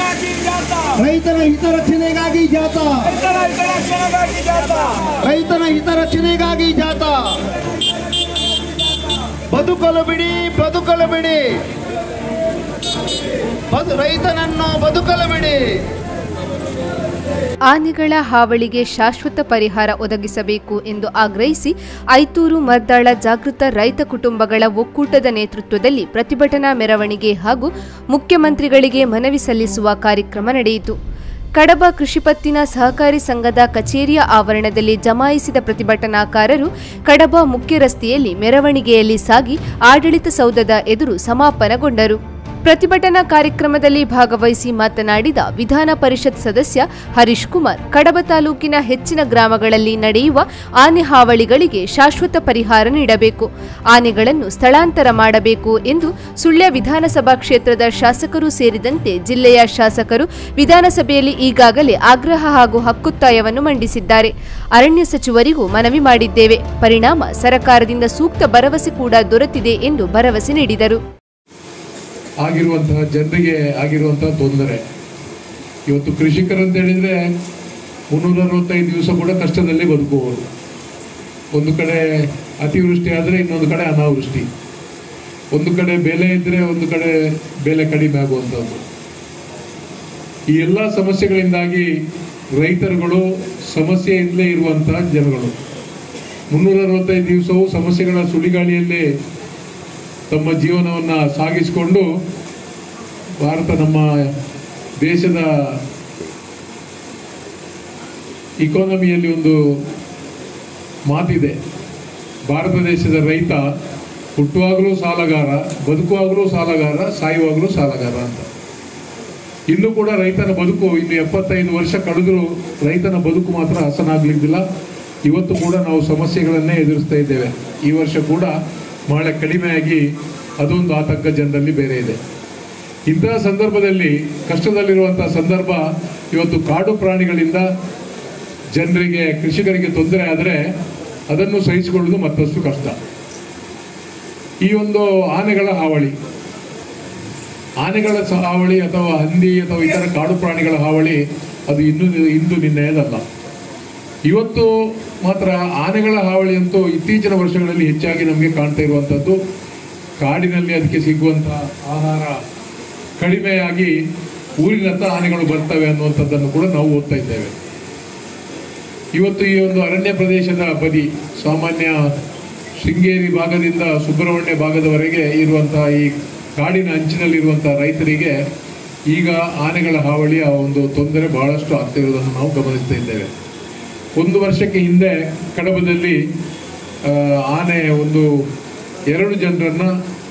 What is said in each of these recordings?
ರಕ್ಷಣೆಗಾಗಿ ಜಾಥಾ ರೈತರ ಹಿತರಕ್ಷಣೆಗಾಗಿ ಜಾಥಾ ರೈತರ ಹಿತರಕ್ಷಣೆಗಾಗಿ ಜಾಥಾ ರೈತನ ಹಿತರಕ್ಷಣೆಗಾಗಿ ಜಾಥಾ ಬದುಕಲು ಬಿಡಿ ಬದುಕಲು ಬಿಡಿ ಬದು ರೈತನನ್ನು ಬದುಕಲು ಬಿಡಿ ಆನೆಗಳ ಹಾವಳಿಗೆ ಶಾಶ್ವತ ಪರಿಹಾರ ಒದಗಿಸಬೇಕು ಎಂದು ಆಗ್ರಹಿಸಿ ಐತೂರು ಮರ್ದಾಳ ಜಾಗೃತ ರೈತ ಕುಟುಂಬಗಳ ಒಕ್ಕೂಟದ ನೇತೃತ್ವದಲ್ಲಿ ಪ್ರತಿಭಟನಾ ಮೆರವಣಿಗೆ ಹಾಗೂ ಮುಖ್ಯಮಂತ್ರಿಗಳಿಗೆ ಮನವಿ ಸಲ್ಲಿಸುವ ಕಾರ್ಯಕ್ರಮ ನಡೆಯಿತು ಕಡಬ ಕೃಷಿಪತ್ತಿನ ಸಹಕಾರಿ ಸಂಘದ ಕಚೇರಿಯ ಆವರಣದಲ್ಲಿ ಜಮಾಯಿಸಿದ ಪ್ರತಿಭಟನಾಕಾರರು ಕಡಬ ಮುಖ್ಯ ರಸ್ತೆಯಲ್ಲಿ ಮೆರವಣಿಗೆಯಲ್ಲಿ ಸಾಗಿ ಆಡಳಿತ ಸೌಧದ ಎದುರು ಸಮಾಪನಗೊಂಡರು ಪ್ರತಿಭಟನಾ ಕಾರ್ಯಕ್ರಮದಲ್ಲಿ ಭಾಗವಹಿಸಿ ಮಾತನಾಡಿದ ವಿಧಾನ ಪರಿಷತ್ ಸದಸ್ಯ ಹರೀಶ್ ಕುಮಾರ್ ಕಡಬ ತಾಲೂಕಿನ ಹೆಚ್ಚಿನ ಗ್ರಾಮಗಳಲ್ಲಿ ನಡೆಯುವ ಆನೆ ಹಾವಳಿಗಳಿಗೆ ಶಾಶ್ವತ ಪರಿಹಾರ ನೀಡಬೇಕು ಆನೆಗಳನ್ನು ಸ್ಥಳಾಂತರ ಮಾಡಬೇಕು ಎಂದು ಸುಳ್ಯ ವಿಧಾನಸಭಾ ಕ್ಷೇತ್ರದ ಶಾಸಕರು ಸೇರಿದಂತೆ ಜಿಲ್ಲೆಯ ಶಾಸಕರು ವಿಧಾನಸಭೆಯಲ್ಲಿ ಈಗಾಗಲೇ ಆಗ್ರಹ ಹಾಗೂ ಹಕ್ಕೊತ್ತಾಯವನ್ನು ಮಂಡಿಸಿದ್ದಾರೆ ಅರಣ್ಯ ಸಚಿವರಿಗೂ ಮನವಿ ಮಾಡಿದ್ದೇವೆ ಪರಿಣಾಮ ಸರ್ಕಾರದಿಂದ ಸೂಕ್ತ ಭರವಸೆ ಕೂಡ ದೊರೆತಿದೆ ಎಂದು ಭರವಸೆ ನೀಡಿದರು ಆಗಿರುವಂತಹ ಜನರಿಗೆ ಆಗಿರುವಂತಹ ತೊಂದರೆ ಇವತ್ತು ಕೃಷಿಕರು ಅಂತ ಹೇಳಿದ್ರೆ ಮುನ್ನೂರ ಅರವತ್ತೈದು ದಿವಸ ಕೂಡ ಕಷ್ಟದಲ್ಲಿ ಬದುಕುವವರು ಒಂದು ಕಡೆ ಅತಿವೃಷ್ಟಿ ಆದರೆ ಇನ್ನೊಂದು ಕಡೆ ಅನಾವೃಷ್ಟಿ ಒಂದು ಕಡೆ ಬೆಲೆ ಇದ್ದರೆ ಒಂದು ಕಡೆ ಬೆಲೆ ಕಡಿಮೆ ಆಗುವಂಥದ್ದು ಈ ಎಲ್ಲ ಸಮಸ್ಯೆಗಳಿಂದಾಗಿ ರೈತರುಗಳು ಸಮಸ್ಯೆಯಿಂದಲೇ ಇರುವಂತಹ ಜನಗಳು ಮುನ್ನೂರ ಅರವತ್ತೈದು ದಿವಸವು ಸಮಸ್ಯೆಗಳ ಸುಳಿಗಾಳಿಯಲ್ಲೇ ತಮ್ಮ ಜೀವನವನ್ನು ಸಾಗಿಸಿಕೊಂಡು ಭಾರತ ನಮ್ಮ ದೇಶದ ಇಕಾನಮಿಯಲ್ಲಿ ಒಂದು ಮಾತಿದೆ ಭಾರತ ದೇಶದ ರೈತ ಹುಟ್ಟುವಾಗಲೂ ಸಾಲಗಾರ ಬದುಕುವಾಗಲೂ ಸಾಲಗಾರ ಸಾಯುವಾಗಲೂ ಸಾಲಗಾರ ಅಂತ ಇನ್ನು ಕೂಡ ರೈತನ ಬದುಕು ಇನ್ನು ಎಪ್ಪತ್ತೈದು ವರ್ಷ ಕಳೆದರೂ ರೈತನ ಬದುಕು ಮಾತ್ರ ಹಸನಾಗ್ಲಿಕ್ಕಿಲ್ಲ ಇವತ್ತು ಕೂಡ ನಾವು ಸಮಸ್ಯೆಗಳನ್ನೇ ಎದುರಿಸ್ತಾ ಇದ್ದೇವೆ ಈ ವರ್ಷ ಕೂಡ ಮಳೆ ಕಡಿಮೆಯಾಗಿ ಅದೊಂದು ಆತಂಕ ಜನರಲ್ಲಿ ಬೇರೆ ಇದೆ ಇಂತಹ ಸಂದರ್ಭದಲ್ಲಿ ಕಷ್ಟದಲ್ಲಿರುವಂತಹ ಸಂದರ್ಭ ಇವತ್ತು ಕಾಡು ಪ್ರಾಣಿಗಳಿಂದ ಜನರಿಗೆ ಕೃಷಿಕರಿಗೆ ತೊಂದರೆ ಆದರೆ ಅದನ್ನು ಸಹಿಸಿಕೊಳ್ಳುವುದು ಮತ್ತಷ್ಟು ಕಷ್ಟ ಈ ಒಂದು ಆನೆಗಳ ಹಾವಳಿ ಆನೆಗಳ ಸ- ಹಾವಳಿ ಅಥವಾ ಹಂದಿ ಅಥವಾ ಇತರ ಕಾಡು ಪ್ರಾಣಿಗಳ ಹಾವಳಿ ಅದು ಇನ್ನು ಇಂದು ನಿನ್ನೆಯದಲ್ಲ ಇವತ್ತು ಮಾತ್ರ ಆನೆಗಳ ಹಾವಳಿ ಅಂತೂ ಇತ್ತೀಚಿನ ವರ್ಷಗಳಲ್ಲಿ ಹೆಚ್ಚಾಗಿ ನಮಗೆ ಕಾಣ್ತಾ ಇರುವಂಥದ್ದು ಕಾಡಿನಲ್ಲಿ ಅದಕ್ಕೆ ಸಿಗುವಂಥ ಆಹಾರ ಕಡಿಮೆಯಾಗಿ ಊರಿನತ್ತ ಆನೆಗಳು ಬರ್ತವೆ ಅನ್ನುವಂಥದ್ದನ್ನು ಕೂಡ ನಾವು ಓದ್ತಾ ಇದ್ದೇವೆ ಇವತ್ತು ಈ ಒಂದು ಅರಣ್ಯ ಪ್ರದೇಶದ ಬದಿ ಸಾಮಾನ್ಯ ಶೃಂಗೇರಿ ಭಾಗದಿಂದ ಸುಬ್ರಹ್ಮಣ್ಯ ಭಾಗದವರೆಗೆ ಇರುವಂತಹ ಈ ಕಾಡಿನ ಅಂಚಿನಲ್ಲಿರುವಂತಹ ರೈತರಿಗೆ ಈಗ ಆನೆಗಳ ಹಾವಳಿಯ ಒಂದು ತೊಂದರೆ ಬಹಳಷ್ಟು ಆಗ್ತಿರುವುದನ್ನು ನಾವು ಗಮನಿಸ್ತಾ ಇದ್ದೇವೆ ಒಂದು ವರ್ಷಕ್ಕೆ ಹಿಂದೆ ಕಡಬದಲ್ಲಿ ಆ, ಆನೆ ಒಂದು ಎರಡು ಜನರನ್ನ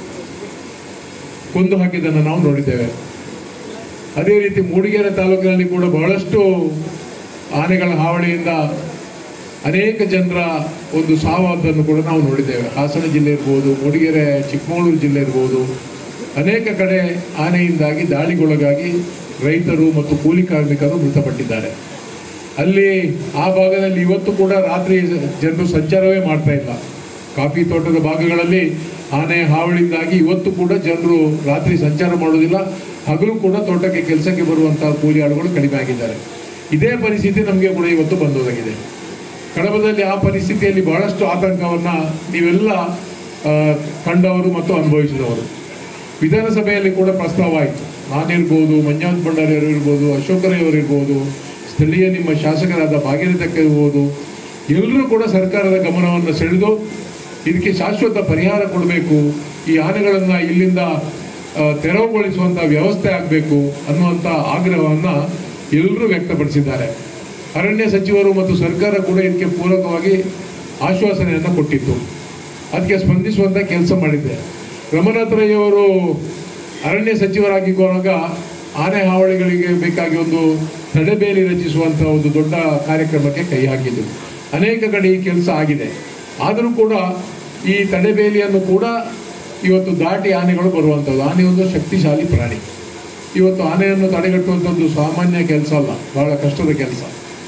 ಕೊಂದು ಹಾಕಿದ್ದನ್ನು ನಾವು ನೋಡಿದ್ದೇವೆ ಅದೇ ರೀತಿ ಮೂಡಿಗೆರೆ ತಾಲೂಕಿನಲ್ಲಿ ಕೂಡ ಬಹಳಷ್ಟು ಆನೆಗಳ ಹಾವಳಿಯಿಂದ ಅನೇಕ ಜನರ ಒಂದು ಸಾವಾದನ್ನು ಕೂಡ ನಾವು ನೋಡಿದ್ದೇವೆ ಹಾಸನ ಜಿಲ್ಲೆ ಇರ್ಬೋದು ಮೂಡಿಗೆರೆ ಚಿಕ್ಕಮಗಳೂರು ಜಿಲ್ಲೆ ಇರ್ಬೋದು ಅನೇಕ ಕಡೆ ಆನೆಯಿಂದಾಗಿ ದಾಳಿಗೊಳಗಾಗಿ ರೈತರು ಮತ್ತು ಕೂಲಿ ಕಾರ್ಮಿಕರು ಮೃತಪಟ್ಟಿದ್ದಾರೆ ಅಲ್ಲಿ ಆ ಭಾಗದಲ್ಲಿ ಇವತ್ತು ಕೂಡ ರಾತ್ರಿ ಜನರು ಸಂಚಾರವೇ ಮಾಡ್ತಾ ಇಲ್ಲ ಕಾಫಿ ತೋಟದ ಭಾಗಗಳಲ್ಲಿ ಆನೆ ಹಾವಳಿಯಿಂದಾಗಿ ಇವತ್ತು ಕೂಡ ಜನರು ರಾತ್ರಿ ಸಂಚಾರ ಮಾಡೋದಿಲ್ಲ ಹಗಲು ಕೂಡ ತೋಟಕ್ಕೆ ಕೆಲಸಕ್ಕೆ ಬರುವಂತಹ ಕೂಲಿ ಆಳುಗಳು ಕಡಿಮೆ ಆಗಿದ್ದಾರೆ ಇದೇ ಪರಿಸ್ಥಿತಿ ನಮಗೆ ಕೂಡ ಇವತ್ತು ಬಂದೊದಗಿದೆ ಕಡಬದಲ್ಲಿ ಆ ಪರಿಸ್ಥಿತಿಯಲ್ಲಿ ಬಹಳಷ್ಟು ಆತಂಕವನ್ನ ನೀವೆಲ್ಲ ಆ, ಕಂಡವರು ಮತ್ತು ಅನುಭವಿಸಿದವರು ವಿಧಾನಸಭೆಯಲ್ಲಿ ಕೂಡ ಪ್ರಸ್ತಾವ ಆಯಿತು ನಾನಿರ್ಬೋದು ಮಂಜಾತ್ ಭಂಡಾರಿ ಅವರು ಇರ್ಬೋದು ಅಶೋಕರಯ್ಯವರು ಇರ್ಬೋದು ಸ್ಥಳೀಯ ನಿಮ್ಮ ಶಾಸಕರಾದ ಭಾಗೀರಥಕ್ಕೆ ಇರ್ಬೋದು ಎಲ್ಲರೂ ಕೂಡ ಸರ್ಕಾರದ ಗಮನವನ್ನು ಸೆಳೆದು ಇದಕ್ಕೆ ಶಾಶ್ವತ ಪರಿಹಾರ ಕೊಡಬೇಕು ಈ ಆನೆಗಳನ್ನು ಇಲ್ಲಿಂದ ಆ, ತೆರವುಗೊಳಿಸುವಂಥ ವ್ಯವಸ್ಥೆ ಆಗಬೇಕು ಅನ್ನುವಂಥ ಆಗ್ರಹವನ್ನು ಎಲ್ಲರೂ ವ್ಯಕ್ತಪಡಿಸಿದ್ದಾರೆ ಅರಣ್ಯ ಸಚಿವರು ಮತ್ತು ಸರ್ಕಾರ ಕೂಡ ಇದಕ್ಕೆ ಪೂರಕವಾಗಿ ಆಶ್ವಾಸನೆಯನ್ನು ಕೊಟ್ಟಿತ್ತು ಅದಕ್ಕೆ ಸ್ಪಂದಿಸುವಂಥ ಕೆಲಸ ಮಾಡಿದ್ದೆ ರಮನಾಥ್ ರೈ ಅವರು ಅರಣ್ಯ ಸಚಿವರಾಗಿರುವಾಗ ಆನೆ ಹಾವಳಿಗಳಿಗೆ ಬೇಕಾಗಿ ಒಂದು ತಡೆಬೇಲಿ ರಚಿಸುವಂಥ ಒಂದು ದೊಡ್ಡ ಕಾರ್ಯಕ್ರಮಕ್ಕೆ ಕೈ ಹಾಕಿದ್ರು ಅನೇಕ ಕಡೆ ಈ ಕೆಲಸ ಆಗಿದೆ ಆದರೂ ಕೂಡ ಈ ತಡೆಬೇಲಿಯನ್ನು ಕೂಡ ಇವತ್ತು ದಾಟಿ ಆನೆಗಳು ಬರುವಂಥದ್ದು ಆನೆ ಒಂದು ಶಕ್ತಿಶಾಲಿ ಪ್ರಾಣಿ ಇವತ್ತು ಆನೆಯನ್ನು ತಡೆಗಟ್ಟುವಂಥದ್ದು ಸಾಮಾನ್ಯ ಕೆಲಸ ಅಲ್ಲ ಬಹಳ ಕಷ್ಟದ ಕೆಲಸ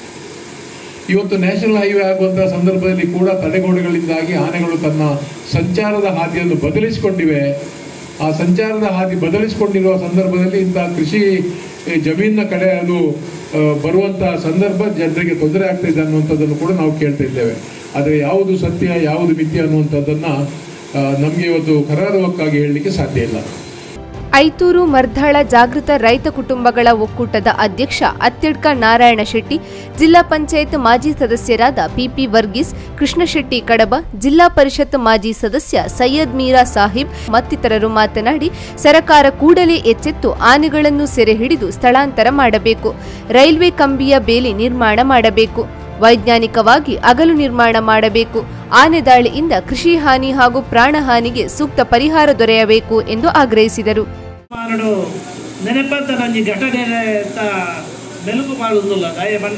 ಇವತ್ತು ನ್ಯಾಷನಲ್ ಹೈವೇ ಆಗುವಂತಹ ಸಂದರ್ಭದಲ್ಲಿ ಕೂಡ ತಡೆಗೋಡೆಗಳಿಂದಾಗಿ ಆನೆಗಳು ತನ್ನ ಸಂಚಾರದ ಹಾದಿಯನ್ನು ಬದಲಿಸಿಕೊಂಡಿವೆ ಆ ಸಂಚಾರದ ಹಾದಿ ಬದಲಿಸಿಕೊಂಡಿರುವ ಸಂದರ್ಭದಲ್ಲಿ ಇಂತಹ ಕೃಷಿ ಈ ಜಮೀನಿನ ಕಡೆ ಅದು ಆ, ಬರುವಂತಹ ಸಂದರ್ಭ ಜನರಿಗೆ ತೊಂದರೆ ಆಗ್ತಿದೆ ಅನ್ನುವಂಥದ್ದನ್ನು ಕೂಡ ನಾವು ಕೇಳ್ತಾ ಇದ್ದೇವೆ ಆದರೆ ಯಾವುದು ಸತ್ಯ ಯಾವುದು ಮಿಥ್ಯ ಅನ್ನುವಂಥದ್ದನ್ನ ನಮಗೆ ಇವತ್ತು ಕರಾರುವಕ್ಕಾಗಿ ಹೇಳಲಿಕ್ಕೆ ಸಾಧ್ಯ ಇಲ್ಲ ಐತೂರು ಮರ್ಧಾಳ ಜಾಗೃತ ರೈತ ಕುಟುಂಬಗಳ ಒಕ್ಕೂಟದ ಅಧ್ಯಕ್ಷ ಅತ್ಯಡ್ಕ ನಾರಾಯಣ ಶೆಟ್ಟಿ ಜಿಲ್ಲಾ ಪಂಚಾಯತ್ ಮಾಜಿ ಸದಸ್ಯರಾದ ಪಿಪಿ ವರ್ಗೀಸ್ ಕೃಷ್ಣಶೆಟ್ಟಿ ಕಡಬ ಜಿಲ್ಲಾ ಪರಿಷತ್ ಮಾಜಿ ಸದಸ್ಯ ಸೈಯದ್ ಮೀರಾ ಸಾಹಿಬ್ ಮತ್ತಿತರರು ಮಾತನಾಡಿ ಸರಕಾರ ಕೂಡಲೇ ಎಚ್ಚೆತ್ತು ಆನೆಗಳನ್ನು ಸೆರೆ ಹಿಡಿದು ಸ್ಥಳಾಂತರ ಮಾಡಬೇಕು ರೈಲ್ವೆ ಕಂಬಿಯ ಬೇಲಿ ನಿರ್ಮಾಣ ಮಾಡಬೇಕು ವೈಜ್ಞಾನಿಕವಾಗಿ ಅಗಲು ನಿರ್ಮಾಣ ಮಾಡಬೇಕು ಆನೆ ದಾಳಿಯಿಂದ ಕೃಷಿ ಹಾನಿ ಹಾಗೂ ಪ್ರಾಣಹಾನಿಗೆ ಸೂಕ್ತ ಪರಿಹಾರ ದೊರೆಯಬೇಕು ಎಂದು ಆಗ್ರಹಿಸಿದರು ಮಾರಡು ನೆನಪಂತ ನಂಜಿ ಘಟನೆ ಅಂತ ನೆನಪು ಮಾಡುವುದಿಲ್ಲ ದಯ ಬಂಡ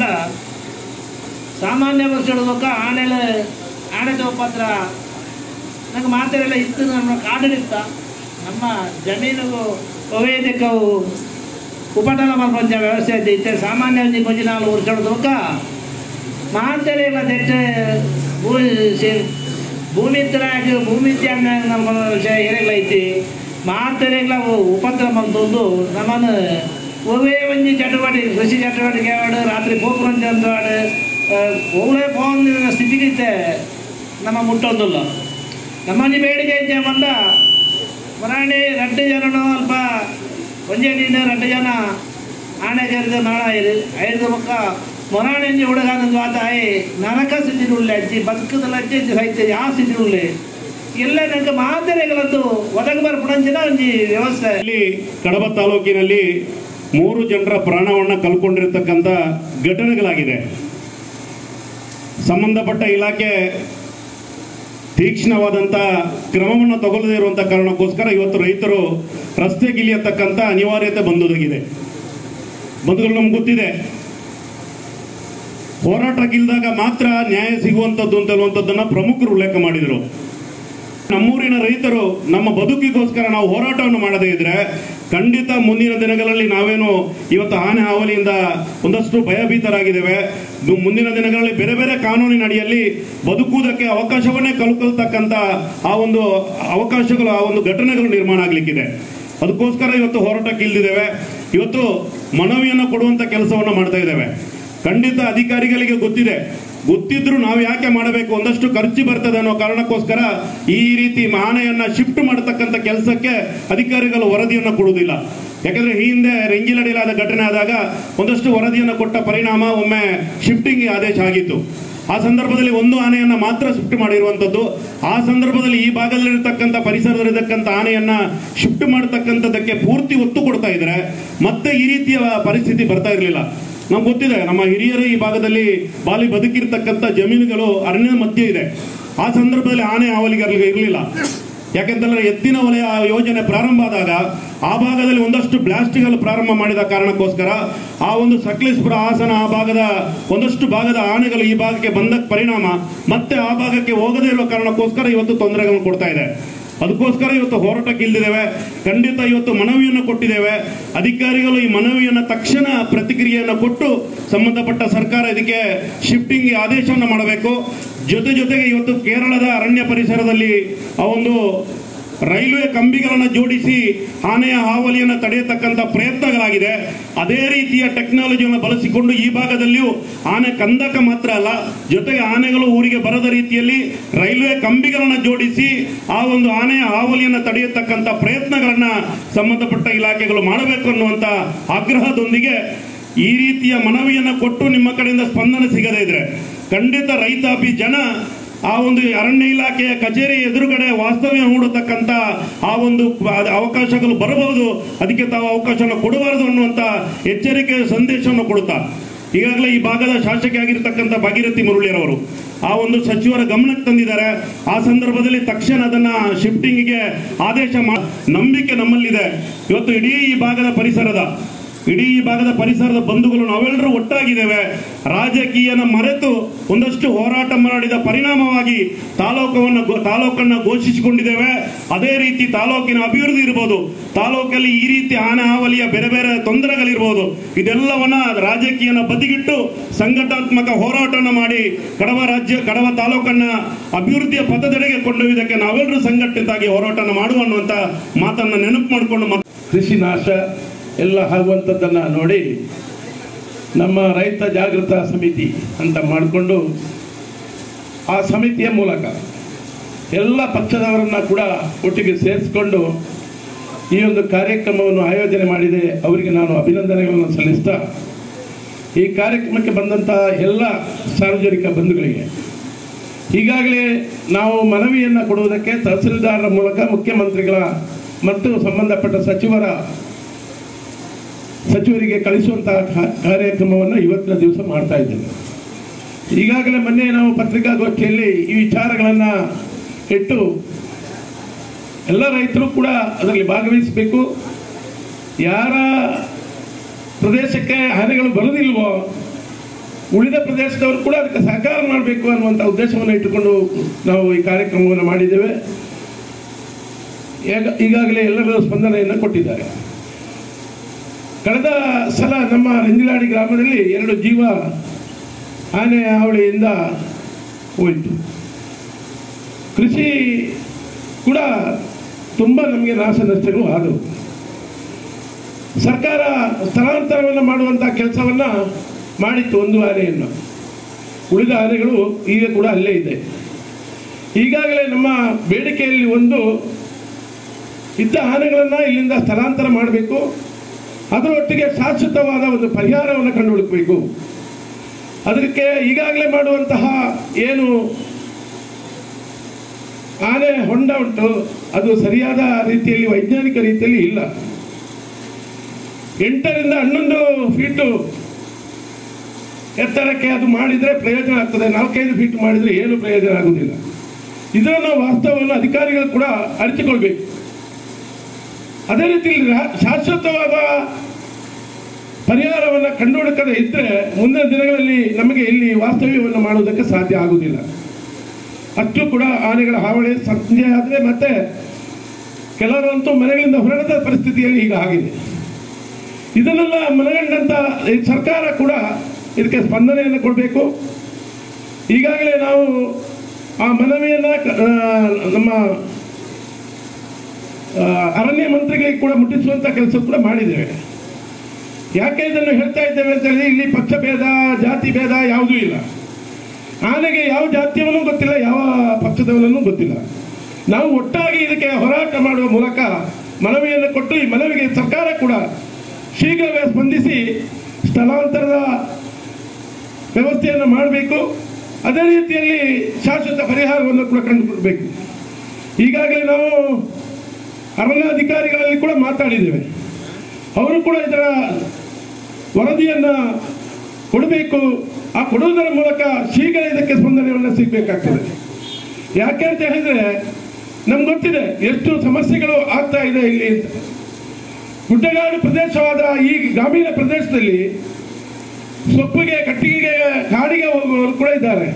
ಸಾಮಾನ್ಯ ವರ್ಷಗಳೊಕ್ಕ ಆನೆಲ ಆನೆ ಪತ್ರ ನಂಗೆ ಮಾತಾಡೆಲ್ಲ ಇತ್ತು ನಮ್ಮ ಕಾಡಿರಿತ್ತ ನಮ್ಮ ಜಮೀನಿಗೂ ಅವೇದಿಕವು ಉಪಟಳ ಮಲ್ಪಂಚ ವ್ಯವಸ್ಥೆ ಇತ್ತೆ ಸಾಮಾನ್ಯ ಒಂಜಿ ಕೊಂಚ ನಾಲ್ಕು ವರ್ಷಗಳೊಕ್ಕ ಮಾತೆರೆಲ್ಲ ತೆಟ್ಟ ಭೂಮಿ ಸೇ- ಭೂಮಿ ಇತ್ತರಾಗಿ ಭೂಮಿ ತ್ಯಾಗ ನಮ್ಮ ಏರೆಲ್ಲ ಐತಿ ಮಾತೆರೆಲ್ಲ ಉಪದ್ರ ಮಂತೊಂದು ನಮ್ಮನ್ನು ಒವೇ ಒಂಜಿ ಚಟುವಟಿಕೆ ಕೃಷಿ ಚಟುವಟಿಕೆ ಆಡು ರಾತ್ರಿ ಪೋಪುರಂಜ ಅಂತ ಆಡು ಒಳ್ಳೆ ಪೋಂದಿನ ಸ್ಥಿತಿಗೆ ಇತ್ತೆ ನಮ್ಮ ಮುಟ್ಟೊಂದಿಲ್ಲ ನಮ್ಮಲ್ಲಿ ಬೇಡಿಕೆ ಐತೆ ಮಂದ ಮರಾಣಿ ರಡ್ಡು ಜನನು ಅಲ್ಪ ಒಂಜೇ ನೀನು ರಡ್ಡು ಜನ ಆನೆ ಕರೆದು ನಾಳ ಐದು ಐದು ಪಕ್ಕ ಮೊರಾಣಿ ಒಂಜಿ ಹುಡುಗನದು ಆತ ಆಯ್ ನರಕ ಸ್ಥಿತಿ ಉಳ್ಳೆ ಅಜ್ಜಿ ಬದುಕದಲ್ಲ ಅಜ್ಜಿ ಅಜ್ಜಿ ಸಾಹಿತ್ಯ ಆ ಸ್ಥಿತಿ ಉಳ್ಳೆ ಎಲ್ಲ ನನಗೆ ಮಾದರಿಗಳದ್ದು ಒದಗ ಬರ್ಪುಣಂಚಿನ ಒಂಜಿ ವ್ಯವಸ್ಥೆ ಇಲ್ಲಿ ಕಡಬ ತಾಲೂಕಿನಲ್ಲಿ ಮೂರು ಜನರ ಪ್ರಾಣವನ್ನು ಕಳ್ಕೊಂಡಿರ್ತಕ್ಕಂಥ ಘಟನೆಗಳಾಗಿದೆ ಸಂಬಂಧಪಟ್ಟ ಇಲಾಖೆ ತೀಕ್ಷ್ಣವಾದಂಥ ಕ್ರಮವನ್ನು ತಗೊಳ್ಳದೇ ಇರುವಂಥ ಕಾರಣಕ್ಕೋಸ್ಕರ ಇವತ್ತು ರೈತರು ರಸ್ತೆಗಿಳಿಯತಕ್ಕಂಥ ಅನಿವಾರ್ಯತೆ ಬಂದೊದಗಿದೆ ಬಂಧುಗಳು ನಮ್ಗೆ ಗೊತ್ತಿದೆ ಹೋರಾಟಕ್ಕಿಲ್ದಾಗ ಮಾತ್ರ ನ್ಯಾಯ ಸಿಗುವಂಥದ್ದು ಅಂತ ಹೇಳುವಂಥದ್ದನ್ನು ಪ್ರಮುಖರು ಉಲ್ಲೇಖ ಮಾಡಿದರು ನಮ್ಮೂರಿನ ರೈತರು ನಮ್ಮ ಬದುಕಿಗೋಸ್ಕರ ನಾವು ಹೋರಾಟವನ್ನು ಮಾಡದೇ ಇದ್ರೆ ಖಂಡಿತ ಮುಂದಿನ ದಿನಗಳಲ್ಲಿ ನಾವೇನು ಇವತ್ತು ಆನೆ ಹಾವಳಿಯಿಂದ ಒಂದಷ್ಟು ಭಯಭೀತರಾಗಿದ್ದೇವೆ ಇದು ಮುಂದಿನ ದಿನಗಳಲ್ಲಿ ಬೇರೆ ಬೇರೆ ಕಾನೂನಿನ ಅಡಿಯಲ್ಲಿ ಬದುಕುವುದಕ್ಕೆ ಅವಕಾಶವನ್ನೇ ಕಲ್ಕೊಳ್ತಕ್ಕಂಥ ಆ ಒಂದು ಅವಕಾಶಗಳು ಆ ಒಂದು ಘಟನೆಗಳು ನಿರ್ಮಾಣ ಆಗಲಿಕ್ಕಿದೆ ಅದಕ್ಕೋಸ್ಕರ ಇವತ್ತು ಹೋರಾಟಕ್ಕೆ ಇಲ್ದಿದ್ದೇವೆ ಇವತ್ತು ಮನವಿಯನ್ನು ಕೊಡುವಂತ ಕೆಲಸವನ್ನು ಮಾಡ್ತಾ ಇದ್ದೇವೆ ಖಂಡಿತ ಅಧಿಕಾರಿಗಳಿಗೆ ಗೊತ್ತಿದೆ ಗೊತ್ತಿದ್ರು ನಾವು ಯಾಕೆ ಮಾಡಬೇಕು ಒಂದಷ್ಟು ಖರ್ಚು ಬರ್ತದೆ ಅನ್ನೋ ಕಾರಣಕ್ಕೋಸ್ಕರ ಈ ರೀತಿ ಆನೆಯನ್ನ ಶಿಫ್ಟ್ ಮಾಡತಕ್ಕಂಥ ಕೆಲಸಕ್ಕೆ ಅಧಿಕಾರಿಗಳು ವರದಿಯನ್ನು ಕೊಡುವುದಿಲ್ಲ ಯಾಕಂದ್ರೆ ಈ ಹಿಂದೆ ರೆಂಗಿಲಡಿಲಾದ ಘಟನೆ ಆದಾಗ ಒಂದಷ್ಟು ವರದಿಯನ್ನು ಕೊಟ್ಟ ಪರಿಣಾಮ ಒಮ್ಮೆ ಶಿಫ್ಟಿಂಗ್ ಆದೇಶ ಆಗಿತ್ತು ಆ ಸಂದರ್ಭದಲ್ಲಿ ಒಂದು ಆನೆಯನ್ನ ಮಾತ್ರ ಶಿಫ್ಟ್ ಮಾಡಿರುವಂತದ್ದು ಆ ಸಂದರ್ಭದಲ್ಲಿ ಈ ಭಾಗದಲ್ಲಿರ್ತಕ್ಕಂಥ ಪರಿಸರದಲ್ಲಿರ್ತಕ್ಕಂಥ ಆನೆಯನ್ನ ಶಿಫ್ಟ್ ಮಾಡತಕ್ಕಂಥದ್ದಕ್ಕೆ ಪೂರ್ತಿ ಒತ್ತು ಕೊಡ್ತಾ ಇದ್ರೆ ಮತ್ತೆ ಈ ರೀತಿಯ ಪರಿಸ್ಥಿತಿ ಬರ್ತಾ ಇರಲಿಲ್ಲ ನಮ್ಗೆ ಗೊತ್ತಿದೆ ನಮ್ಮ ಹಿರಿಯರು ಈ ಭಾಗದಲ್ಲಿ ಬಾಲಿ ಬದುಕಿರ್ತಕ್ಕಂಥ ಜಮೀನುಗಳು ಅರಣ್ಯ ಮಧ್ಯೆ ಇದೆ ಆ ಸಂದರ್ಭದಲ್ಲಿ ಆನೆ ಹಾವಳಿಗಾರರಿಗೆ ಇರಲಿಲ್ಲ ಯಾಕೆಂತಂದ್ರೆ ಎತ್ತಿನ ವಲಯ ಯೋಜನೆ ಪ್ರಾರಂಭ ಆದಾಗ ಆ ಭಾಗದಲ್ಲಿ ಒಂದಷ್ಟು ಬ್ಲಾಸ್ಟ್ಗಳು ಪ್ರಾರಂಭ ಮಾಡಿದ ಕಾರಣಕ್ಕೋಸ್ಕರ ಆ ಒಂದು ಸಕಲೇಶ್ಪುರ ಹಾಸನ ಆ ಭಾಗದ ಒಂದಷ್ಟು ಭಾಗದ ಆನೆಗಳು ಈ ಭಾಗಕ್ಕೆ ಬಂದ ಪರಿಣಾಮ ಮತ್ತೆ ಆ ಭಾಗಕ್ಕೆ ಹೋಗದೇ ಇರುವ ಕಾರಣಕ್ಕೋಸ್ಕರ ಇವತ್ತು ತೊಂದರೆಗಳನ್ನು ಕೊಡ್ತಾ ಇದೆ ಅದಕ್ಕೋಸ್ಕರ ಇವತ್ತು ಹೋರಾಟಕ್ಕೆ ಇಲ್ದಿದ್ದೇವೆ ಖಂಡಿತ ಇವತ್ತು ಮನವಿಯನ್ನು ಕೊಟ್ಟಿದ್ದೇವೆ ಅಧಿಕಾರಿಗಳು ಈ ಮನವಿಯನ್ನು ತಕ್ಷಣ ಪ್ರತಿಕ್ರಿಯೆಯನ್ನು ಕೊಟ್ಟು ಸಂಬಂಧಪಟ್ಟ ಸರ್ಕಾರ ಇದಕ್ಕೆ ಶಿಫ್ಟಿಂಗ್ ಆದೇಶವನ್ನು ಮಾಡಬೇಕು ಜೊತೆ ಜೊತೆಗೆ ಇವತ್ತು ಕೇರಳದ ಅರಣ್ಯ ಪರಿಸರದಲ್ಲಿ ಆ ಒಂದು ರೈಲ್ವೆ ಕಂಬಿಗಳನ್ನು ಜೋಡಿಸಿ ಆನೆಯ ಹಾವಳಿಯನ್ನು ತಡೆಯತಕ್ಕಂಥ ಪ್ರಯತ್ನಗಳಾಗಿದೆ ಅದೇ ರೀತಿಯ ಟೆಕ್ನಾಲಜಿಯನ್ನು ಬಳಸಿಕೊಂಡು ಈ ಭಾಗದಲ್ಲಿಯೂ ಆನೆ ಕಂದಕ ಮಾತ್ರ ಅಲ್ಲ ಜೊತೆಗೆ ಆನೆಗಳು ಊರಿಗೆ ಬರದ ರೀತಿಯಲ್ಲಿ ರೈಲ್ವೆ ಕಂಬಿಗಳನ್ನು ಜೋಡಿಸಿ ಆ ಒಂದು ಆನೆಯ ಹಾವಳಿಯನ್ನು ತಡೆಯತಕ್ಕಂಥ ಪ್ರಯತ್ನಗಳನ್ನ ಸಂಬಂಧಪಟ್ಟ ಇಲಾಖೆಗಳು ಮಾಡಬೇಕು ಅನ್ನುವಂಥ ಆಗ್ರಹದೊಂದಿಗೆ ಈ ರೀತಿಯ ಮನವಿಯನ್ನು ಕೊಟ್ಟು ನಿಮ್ಮ ಕಡೆಯಿಂದ ಸ್ಪಂದನೆ ಸಿಗದೇ ಇದ್ರೆ ಖಂಡಿತ ರೈತಾಪಿ ಜನ ಆ ಒಂದು ಅರಣ್ಯ ಇಲಾಖೆಯ ಕಚೇರಿ ಎದುರುಗಡೆ ವಾಸ್ತವ್ಯ ಹೂಡತಕ್ಕಂತ ಆ ಒಂದು ಅವಕಾಶಗಳು ಬರಬಹುದು ಅದಕ್ಕೆ ತಾವು ಅವಕಾಶವನ್ನು ಕೊಡಬಾರದು ಅನ್ನುವಂತ ಎಚ್ಚರಿಕೆ ಸಂದೇಶವನ್ನು ಕೊಡುತ್ತಾ ಈಗಾಗಲೇ ಈ ಭಾಗದ ಶಾಸಕಿ ಆಗಿರ್ತಕ್ಕಂಥ ಭಾಗೀರಥಿ ಮುರುಳಿಯರವರು ಆ ಒಂದು ಸಚಿವರ ಗಮನಕ್ಕೆ ತಂದಿದ್ದಾರೆ ಆ ಸಂದರ್ಭದಲ್ಲಿ ತಕ್ಷಣ ಅದನ್ನ ಶಿಫ್ಟಿಂಗ್ಗೆ ಆದೇಶ ಮಾ ನಂಬಿಕೆ ನಮ್ಮಲ್ಲಿದೆ ಇವತ್ತು ಇಡೀ ಈ ಭಾಗದ ಪರಿಸರದ ಇಡೀ ಭಾಗದ ಪರಿಸರದ ಬಂಧುಗಳು ನಾವೆಲ್ಲರೂ ಒಟ್ಟಾಗಿದ್ದೇವೆ ರಾಜಕೀಯನ ಮರೆತು ಒಂದಷ್ಟು ಹೋರಾಟ ಮಾಡಿದ ಪರಿಣಾಮವಾಗಿ ತಾಲೂಕವನ್ನು ಗೋ- ತಾಲೂಕನ್ನ ಘೋಷಿಸಿಕೊಂಡಿದ್ದೇವೆ ಅದೇ ರೀತಿ ತಾಲೂಕಿನ ಅಭಿವೃದ್ಧಿ ಇರ್ಬೋದು ತಾಲೂಕಲ್ಲಿ ಈ ರೀತಿ ಆನೆ ಹಾವಲಿಯ ಬೇರೆ ಬೇರೆ ತೊಂದರೆಗಳಿರ್ಬೋದು ಇದೆಲ್ಲವನ್ನ ರಾಜಕೀಯನ ಬದಿಗಿಟ್ಟು ಸಂಘಟನಾತ್ಮಕ ಹೋರಾಟವನ್ನು ಮಾಡಿ ಕಡವ ರಾಜ್ಯ ಕಡವ ತಾಲೂಕನ್ನ ಅಭಿವೃದ್ಧಿಯ ಪಥದೆಡೆಗೆ ಕೊಂಡೊಯ್ಯುವುದಕ್ಕೆ ನಾವೆಲ್ಲರೂ ಸಂಘಟಿತವಾಗಿ ಹೋರಾಟನ ಮಾಡುವ ಅನ್ನುವಂಥ ಮಾತನ್ನ ನೆನಪು ಮಾಡಿಕೊಂಡು ಮತ್ತೆ ಕೃಷಿ ನಾಶ ಎಲ್ಲ ಆಗುವಂಥದ್ದನ್ನು ನೋಡಿ ನಮ್ಮ ರೈತ ಜಾಗೃತ ಸಮಿತಿ ಅಂತ ಮಾಡಿಕೊಂಡು ಆ ಸಮಿತಿಯ ಮೂಲಕ ಎಲ್ಲ ಪಕ್ಷದವರನ್ನ ಕೂಡ ಒಟ್ಟಿಗೆ ಸೇರಿಸಿಕೊಂಡು ಈ ಒಂದು ಕಾರ್ಯಕ್ರಮವನ್ನು ಆಯೋಜನೆ ಮಾಡಿದೆ ಅವರಿಗೆ ನಾನು ಅಭಿನಂದನೆಗಳನ್ನು ಸಲ್ಲಿಸ್ತಾ ಈ ಕಾರ್ಯಕ್ರಮಕ್ಕೆ ಬಂದಂಥ ಎಲ್ಲ ಸಾರ್ವಜನಿಕ ಬಂಧುಗಳಿಗೆ ಈಗಾಗಲೇ ನಾವು ಮನವಿಯನ್ನು ಕೊಡುವುದಕ್ಕೆ ತಹಸೀಲ್ದಾರರ ಮೂಲಕ ಮುಖ್ಯಮಂತ್ರಿಗಳ ಮತ್ತು ಸಂಬಂಧಪಟ್ಟ ಸಚಿವರ ಸಚಿವರಿಗೆ ಕಳಿಸುವಂತಹ ಕಾ- ಕಾರ್ಯಕ್ರಮವನ್ನು ಇವತ್ತಿನ ದಿವಸ ಮಾಡ್ತಾ ಇದ್ದೇವೆ ಈಗಾಗಲೇ ಮೊನ್ನೆ ನಾವು ಪತ್ರಿಕಾಗೋಷ್ಠಿಯಲ್ಲಿ ಈ ವಿಚಾರಗಳನ್ನು ಇಟ್ಟು ಎಲ್ಲ ರೈತರು ಕೂಡ ಅದರಲ್ಲಿ ಭಾಗವಹಿಸಬೇಕು ಯಾರ ಪ್ರದೇಶಕ್ಕೆ ಹಾನಿಗಳು ಬರುವುದಿಲ್ವೋ ಉಳಿದ ಪ್ರದೇಶದವರು ಕೂಡ ಅದಕ್ಕೆ ಸಹಕಾರ ಮಾಡಬೇಕು ಅನ್ನುವಂಥ ಉದ್ದೇಶವನ್ನು ಇಟ್ಟುಕೊಂಡು ನಾವು ಈ ಕಾರ್ಯಕ್ರಮವನ್ನು ಮಾಡಿದ್ದೇವೆ ಈಗ- ಈಗಾಗಲೇ ಎಲ್ಲರೂ ಸ್ಪಂದನೆಯನ್ನು ಕೊಟ್ಟಿದ್ದಾರೆ ಕಳೆದ ಸಲ ನಮ್ಮ ರಂಜಿಲಾಡಿ ಗ್ರಾಮದಲ್ಲಿ ಎರಡು ಜೀವ ಆನೆ ಹಾವಳಿಯಿಂದ ಹೋಯಿತು ಕೃಷಿ ಕೂಡ ತುಂಬ ನಮಗೆ ನಾಶ ನಷ್ಟಗಳು ಆದವು ಸರ್ಕಾರ ಸ್ಥಳಾಂತರವನ್ನು ಮಾಡುವಂಥ ಕೆಲಸವನ್ನು ಮಾಡಿತ್ತು ಒಂದು ಆನೆಯನ್ನು ಉಳಿದ ಆನೆಗಳು ಈಗ ಕೂಡ ಅಲ್ಲೇ ಇದೆ ಈಗಾಗಲೇ ನಮ್ಮ ಬೇಡಿಕೆಯಲ್ಲಿ ಒಂದು ಇದ್ದ ಆನೆಗಳನ್ನು ಇಲ್ಲಿಂದ ಸ್ಥಳಾಂತರ ಮಾಡಬೇಕು ಅದರೊಟ್ಟಿಗೆ ಶಾಶ್ವತವಾದ ಒಂದು ಪರಿಹಾರವನ್ನು ಕಂಡುಹುಡುಕಬೇಕು ಅದಕ್ಕೆ ಈಗಾಗಲೇ ಮಾಡುವಂತಹ ಏನು ಆನೆ ಹೊಂಡ ಉಂಟು ಅದು ಸರಿಯಾದ ರೀತಿಯಲ್ಲಿ ವೈಜ್ಞಾನಿಕ ರೀತಿಯಲ್ಲಿ ಇಲ್ಲ ಎಂಟರಿಂದ ಹನ್ನೊಂದು ಫೀಟು ಎತ್ತರಕ್ಕೆ ಅದು ಮಾಡಿದರೆ ಪ್ರಯೋಜನ ಆಗ್ತದೆ ನಾಲ್ಕೈದು ಫೀಟ್ ಮಾಡಿದರೆ ಏನು ಪ್ರಯೋಜನ ಆಗುವುದಿಲ್ಲ ಇದನ್ನು ವಾಸ್ತವವನ್ನು ಅಧಿಕಾರಿಗಳು ಕೂಡ ಅರಿತುಕೊಳ್ಬೇಕು ಅದೇ ರೀತಿಯಲ್ಲಿ ರಾ- ಶಾಶ್ವತವಾದ ಪರಿಹಾರವನ್ನು ಕಂಡುಹುಡುಕದೆ ಇದ್ದರೆ ಮುಂದಿನ ದಿನಗಳಲ್ಲಿ ನಮಗೆ ಇಲ್ಲಿ ವಾಸ್ತವ್ಯವನ್ನು ಮಾಡುವುದಕ್ಕೆ ಸಾಧ್ಯ ಆಗುವುದಿಲ್ಲ ಅಷ್ಟು ಕೂಡ ಆನೆಗಳ ಹಾವಳಿ ಸಂಜೆ ಆದರೆ ಮತ್ತೆ ಕೆಲವರಂತೂ ಮನೆಗಳಿಂದ ಹೊರಡದ ಪರಿಸ್ಥಿತಿಯಲ್ಲಿ ಈಗ ಆಗಿದೆ ಇದನ್ನೆಲ್ಲ ಮನಗಂಡಂತ ಈ ಸರ್ಕಾರ ಕೂಡ ಇದಕ್ಕೆ ಸ್ಪಂದನೆಯನ್ನು ಕೊಡಬೇಕು ಈಗಾಗಲೇ ನಾವು ಆ ಮನವಿಯನ್ನು ಕ- ಆ, ನಮ್ಮ ಆ, ಅರಣ್ಯ ಮಂತ್ರಿಗಳಿಗೆ ಕೂಡ ಮುಟ್ಟಿಸುವಂತ ಕೆಲಸ ಕೂಡ ಮಾಡಿದ್ದೇವೆ ಯಾಕೆ ಇದನ್ನು ಹೇಳ್ತಾ ಇದ್ದೇವೆ ಅಂತ ಹೇಳಿದ್ರೆ ಇಲ್ಲಿ ಪಕ್ಷ ಭೇದ ಜಾತಿ ಭೇದ ಯಾವುದೂ ಇಲ್ಲ ಆನೆಗೆ ಯಾವ ಜಾತಿಯವನು ಗೊತ್ತಿಲ್ಲ ಯಾವ ಪಕ್ಷದವನನ್ನು ಗೊತ್ತಿಲ್ಲ ನಾವು ಒಟ್ಟಾಗಿ ಇದಕ್ಕೆ ಹೋರಾಟ ಮಾಡುವ ಮೂಲಕ ಮನವಿಯನ್ನು ಕೊಟ್ಟು ಈ ಮನವಿಗೆ ಸರ್ಕಾರ ಕೂಡ ಶೀಘ್ರವೇ ಸ್ಪಂದಿಸಿ ಸ್ಥಳಾಂತರದ ವ್ಯವಸ್ಥೆಯನ್ನು ಮಾಡಬೇಕು ಅದೇ ರೀತಿಯಲ್ಲಿ ಶಾಶ್ವತ ಪರಿಹಾರವನ್ನು ಕೂಡ ಕಂಡುಕೊಳ್ಬೇಕು ಈಗಾಗಲೇ ನಾವು ಅರಣ್ಯಾಧಿಕಾರಿಗಳಲ್ಲಿ ಕೂಡ ಮಾತಾಡಿದ್ದೇವೆ ಅವರು ಕೂಡ ಇದರ ವರದಿಯನ್ನು ಕೊಡಬೇಕು ಆ ಕೊಡುವುದರ ಮೂಲಕ ಶೀಘ್ರ ಇದಕ್ಕೆ ಸ್ಪಂದನೆಯನ್ನು ಸಿಗಬೇಕಾಗ್ತದೆ ಯಾಕೆ ಅಂತ ಹೇಳಿದ್ರೆ ನಮ್ಗೆ ಗೊತ್ತಿದೆ ಎಷ್ಟು ಸಮಸ್ಯೆಗಳು ಆಗ್ತಾ ಇದೆ ಇಲ್ಲಿ ಅಂತ ಗುಡ್ಡಗಾಡು ಪ್ರದೇಶವಾದ ಈ ಗ್ರಾಮೀಣ ಪ್ರದೇಶದಲ್ಲಿ ಸೊಪ್ಪಿಗೆ ಕಟ್ಟಿಗೆಗೆ ಕಾಡಿಗೆ ಹೋಗುವವರು ಕೂಡ ಇದ್ದಾರೆ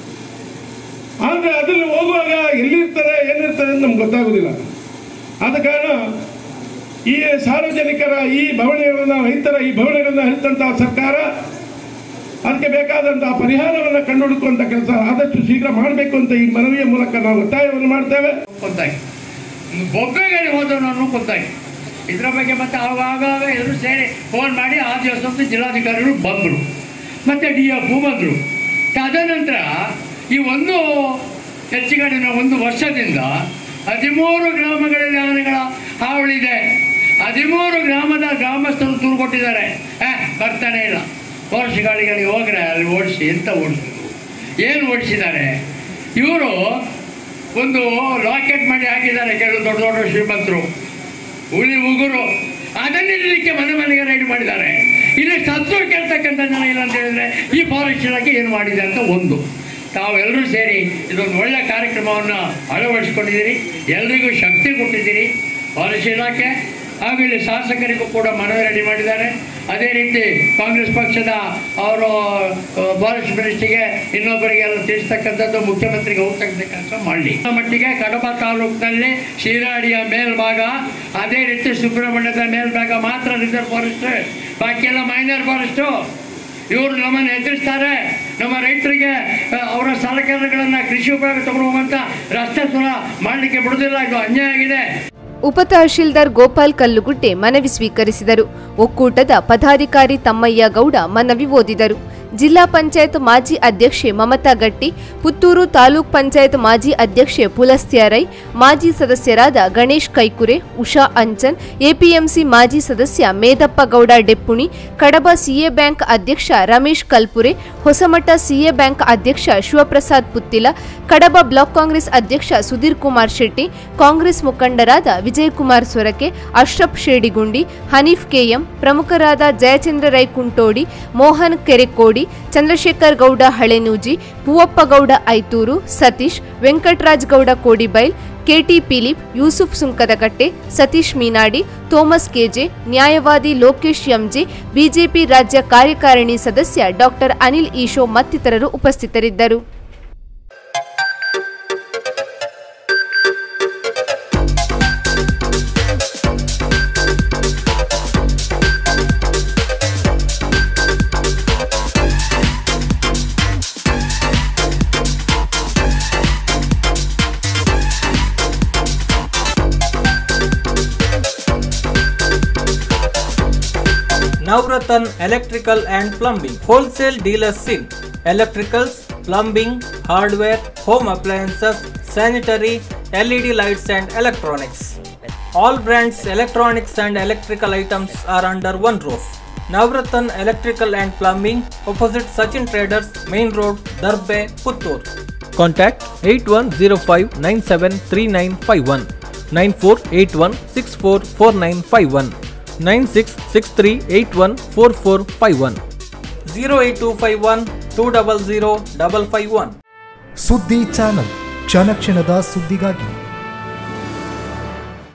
ಆದರೆ ಅದರಲ್ಲಿ ಹೋಗುವಾಗ ಎಲ್ಲಿರ್ತದೆ ಏನಿರ್ತದೆ ಅಂತ ನಮ್ಗೆ ಗೊತ್ತಾಗುವುದಿಲ್ಲ ಆದ ಕಾರಣ ಈ ಸಾರ್ವಜನಿಕರ ಈ ಭವನಗಳನ್ನ ರೈತರ ಈ ಭವನಗಳನ್ನ ಹರಿತಂತಹ ಸರ್ಕಾರ ಅದಕ್ಕೆ ಬೇಕಾದಂತಹ ಪರಿಹಾರವನ್ನು ಕಂಡುಹುಡುಕುವಂತ ಕೆಲಸ ಆದಷ್ಟು ಶೀಘ್ರ ಮಾಡಬೇಕು ಅಂತ ಈ ಮನವಿಯ ಮೂಲಕ ನಾವು ಒತ್ತಾಯವನ್ನು ಮಾಡ್ತೇವೆ ಕೊಂತಾಗಿ ಬೊಬ್ಬೆಗಡೆ ಹೋದವನನ್ನು ಕೊಂತಾಗಿ ಇದರ ಬಗ್ಗೆ ಮತ್ತೆ ಆವಾಗ ಎಲ್ಲರೂ ಸೇರಿ ಫೋನ್ ಮಾಡಿ ಆ ದಿವಸ ಜಿಲ್ಲಾಧಿಕಾರಿಗಳು ಬಂದರು ಮತ್ತು ಡಿ ಎಫ್ ಬಂದರು ತದನಂತರ ಈ ಒಂದು ಹೆಚ್ಚುಗಡಿನ ಒಂದು ವರ್ಷದಿಂದ ಹದಿಮೂರು ಗ್ರಾಮಗಳಲ್ಲಿ ಆನೆಗಳ ಹಾವಳಿದೆ ಹದಿಮೂರು ಗ್ರಾಮದ ಗ್ರಾಮಸ್ಥರು ದೂರು ಕೊಟ್ಟಿದ್ದಾರೆ ಆ, ಬರ್ತಾನೆ ಇಲ್ಲ ವರ್ಷ ಗಾಡಿಗಳಿಗೆ ಹೋಗ್ರೆ ಅಲ್ಲಿ ಓಡಿಸಿ ಎಂತ ಓಡಿಸಿದ್ರು ಏನು ಓಡಿಸಿದ್ದಾರೆ ಇವರು ಒಂದು ಲಾಕೆಟ್ ಮಾಡಿ ಹಾಕಿದ್ದಾರೆ ಕೆಲವು ದೊಡ್ಡ ದೊಡ್ಡ ಶ್ರೀಮಂತರು ಹುಲಿ ಉಗುರು ಅದನ್ನಿಡಲಿಕ್ಕೆ ಮನೆ ಮನೆಗೆ ರೈಡ್ ಮಾಡಿದ್ದಾರೆ ಇಲ್ಲಿ ಸತ್ತು ಕೇಳ್ತಕ್ಕಂಥ ಜನ ಇಲ್ಲ ಅಂತ ಹೇಳಿದ್ರೆ ಈ ಫಾರೆಸ್ಟ್ ಇಲಾಖೆ ಏನು ಮಾಡಿದೆ ಅಂತ ಒಂದು ತಾವೆಲ್ಲರೂ ಸೇರಿ ಇದೊಂದು ಒಳ್ಳೆಯ ಕಾರ್ಯಕ್ರಮವನ್ನು ಅಳವಡಿಸ್ಕೊಂಡಿದ್ದೀರಿ ಎಲ್ರಿಗೂ ಶಕ್ತಿ ಕೊಟ್ಟಿದ್ದೀರಿ ಫಾರೆಸ್ಟ್ ಇಲಾಖೆ ಹಾಗೂ ಇಲ್ಲಿ ಶಾಸಕರಿಗೂ ಕೂಡ ಮನವಿ ರೆಡಿ ಮಾಡಿದ್ದಾರೆ ಅದೇ ರೀತಿ ಕಾಂಗ್ರೆಸ್ ಪಕ್ಷದ ಅವರು ಫಾರೆಸ್ಟ್ ಮಿನಿಸ್ಟ್ರಿಗೆ ಇನ್ನೊಬ್ಬರಿಗೆಲ್ಲ ತಿಳಿಸ್ತಕ್ಕಂಥದ್ದು ಮುಖ್ಯಮಂತ್ರಿಗೆ ಹೋಗ್ತಕ್ಕಂಥ ಕೆಲಸ ಮಾಡಲಿ ಮಟ್ಟಿಗೆ ಕಡಬ ತಾಲೂಕಿನಲ್ಲಿ ಶಿರಾಡಿಯ ಮೇಲ್ಭಾಗ ಅದೇ ರೀತಿ ಸುಬ್ರಹ್ಮಣ್ಯದ ಮೇಲ್ಭಾಗ ಮಾತ್ರ ರಿಸರ್ವ್ ಫಾರೆಸ್ಟ್ ಬಾಕಿ ಎಲ್ಲ ಮೈನರ್ ಫಾರೆಸ್ಟು ಇವರು ನಮ್ಮನ್ನು ಎದುರಿಸ್ತಾರೆ ನಮ್ಮ ರೈತರಿಗೆ ಆ, ಅವರ ಸಲಕರಣೆಗಳನ್ನು ಕೃಷಿ ಉಪಯೋಗ ತಗೊಂಡು ಹೋಗುವಂಥ ರಸ್ತೆ ಸುರ ಮಾಡಲಿಕ್ಕೆ ಬಿಡುವುದಿಲ್ಲ ಇದು ಅನ್ಯಾಯ ಆಗಿದೆ ಉಪ ತಹಶೀಲ್ದಾರ್ ಗೋಪಾಲ್ ಕಲ್ಲುಗುಡ್ಡೆ ಮನವಿ ಸ್ವೀಕರಿಸಿದರು ಒಕ್ಕೂಟದ ಪದಾಧಿಕಾರಿ ತಮ್ಮಯ್ಯ ಗೌಡ ಮನವಿ ಓದಿದರು ಜಿಲ್ಲಾ ಪಂಚಾಯತ್ ಮಾಜಿ ಅಧ್ಯಕ್ಷೆ ಮಮತಾ ಗಟ್ಟಿ ಪುತ್ತೂರು ತಾಲೂಕ್ ಪಂಚಾಯತ್ ಮಾಜಿ ಅಧ್ಯಕ್ಷೆ ಪುಲಸ್ತ್ಯ ರೈ ಮಾಜಿ ಸದಸ್ಯರಾದ ಗಣೇಶ್ ಕೈಕುರೆ ಉಷಾ ಅಂಚನ್ ಎಪಿಎಂಸಿ ಮಾಜಿ ಸದಸ್ಯ ಮೇದಪ್ಪ ಗೌಡ ಡೆಪ್ಪುಣಿ ಕಡಬ ಸಿಎ ಬ್ಯಾಂಕ್ ಅಧ್ಯಕ್ಷ ರಮೇಶ್ ಕಲ್ಪುರೆ ಹೊಸಮಠ ಸಿಎ ಬ್ಯಾಂಕ್ ಅಧ್ಯಕ್ಷ ಶಿವಪ್ರಸಾದ್ ಪುತ್ತಿಲ ಕಡಬ ಬ್ಲಾಕ್ ಕಾಂಗ್ರೆಸ್ ಅಧ್ಯಕ್ಷ ಸುಧೀರ್ ಕುಮಾರ್ ಶೆಟ್ಟಿ ಕಾಂಗ್ರೆಸ್ ಮುಖಂಡರಾದ ವಿಜಯಕುಮಾರ್ ಸೊರಕೆ ಅಶ್ರಫ್ ಶೇಡಿಗುಂಡಿ ಹನೀಫ್ ಕೆಎಂ ಪ್ರಮುಖರಾದ Jayachandra Rai Kuntodi Mohan Kerekodi Chandrashekar Gowda Halenuji Poovappa Gowda Aithur Satish Venkataraj Gowda Kodibail KT Philip Yusuf Sunkadakatte Satish Meenadi Thomas KJ ನ್ಯಾಯವಾದಿ ಲೋಕೇಶ್ ಎಂಜೆ ಬಿಜೆಪಿ ರಾಜ್ಯ ಕಾರ್ಯಕಾರಿಣಿ ಸದಸ್ಯ ಡಾಕ್ಟರ್ ಅನಿಲ್ ಈಶೋ ಮತ್ತಿತರರು ಉಪಸ್ಥಿತರಿದ್ದರು Navratan Electrical and Plumbing Wholesale Dealers in Electricals, Plumbing, Hardware, Home Appliances, Sanitary, LED lights and Electronics. All brands electronics and electrical items are under one roof. Navratan Electrical and Plumbing opposite Sachin Traders Main Road Darbe Puttur. Contact 8105973951 9481644951 9663814451 08251 200 551 ಸುದ್ದಿ channel ಕ್ಷಣ ಕ್ಷಣದ ಸುದ್ದಿಗಾಗಿ